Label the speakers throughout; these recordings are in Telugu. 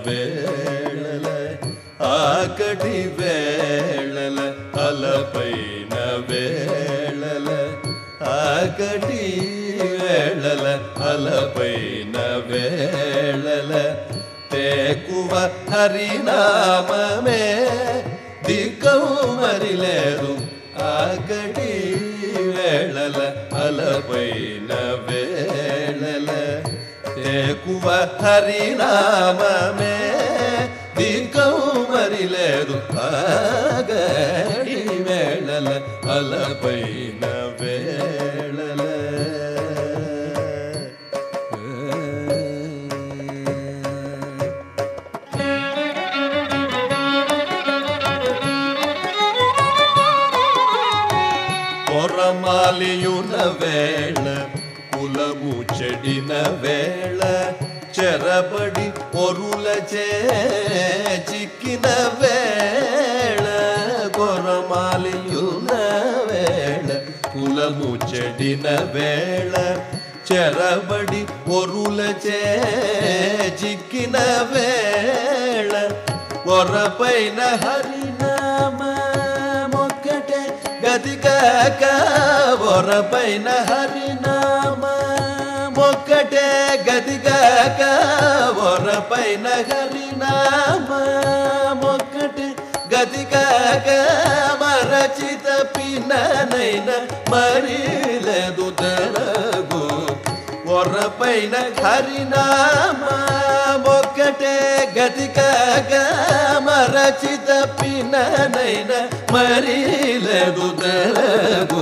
Speaker 1: వేళల ఆకటి వేళల అలపైన వేళల ఆకటి వేళల అలపైన వేళల తేకువ హరినామమే దిక్కవు మరి లేదు ఆకటి వేళల అలపైన వేళల తేకువ హరినామమే దిక్కవు మరి లేదు ఆగడి వేళల అలపైన వేళల పొరమాలియున వేళ కులము చెడిన వేళ చెరబడి పొరుల చే చిక్కిన వేళ కొరమాలియున వేళ కులము చెడిన వేళ చెరబడి పొరుల చే చిక్కిన వేళ కొరపైన హరినామ మొక్కటే గతికాక వరపైన హరినామ మొక్కటే గతికాక వరపైన హరినామ మొక్కటే గతికాక మరచిత పిన్ననైన మరి లేదు తెరగు వరపైన హరినామ ఒక్కటే గతికాక మరచిత పిన్ననైన మరి లేదు తెరగు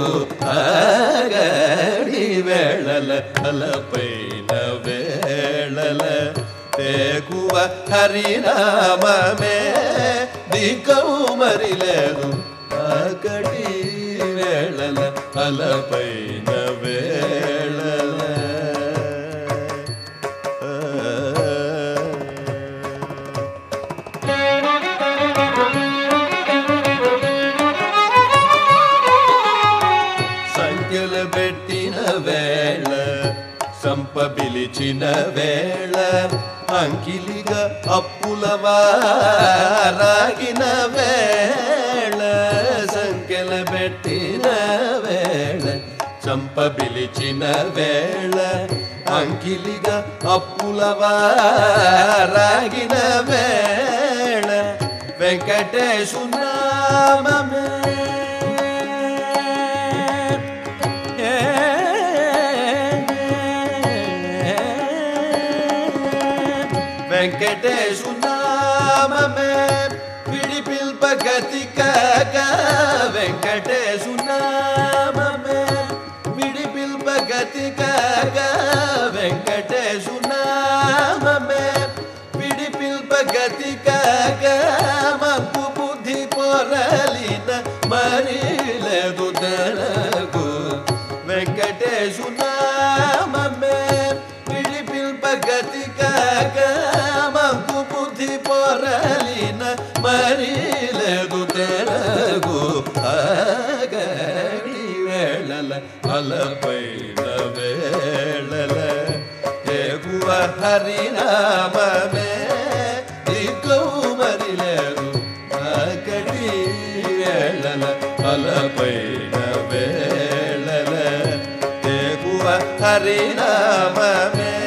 Speaker 1: ఆగడి వేళల అలపైన వేళల తేకువ హరినామమే దిక్కవు మరి లేదు ఆకటి వేళల అలపైన వేళల సంఖ్యలు పెట్టిన వేళ సంప పిలిచిన వేళ అంకిలిగా అప్పుల వారాగిన వేళ సంఖ్యలు పెట్టిన వేళ చంప పిలిచిన వేళ అంకిలిగా అప్పుల వారాగిన వేళ వెంకటేశు నామమే వెంకటేశు నామమే విడిపిల్ప గతికాక వెంకటేశు నామమే విడిపిల్ప గతికాక వెంకటేశు నామమే విడిపిల్ప గతికాక మంపు బుద్ధి పొరలిన మరి లేదు తనకు వెంకటేశు నామమే విడిపిల్ప గతికాక మంకు బుద్ధి పొరలిన మరి లేదు తెరగు ఆగడి వేళల అలపైన వేళల ఎగువ హరినామమే దిక్కవు మరి లేదు ఆకటి వేళల అలపైన వేళల ఎగువ హరినామమే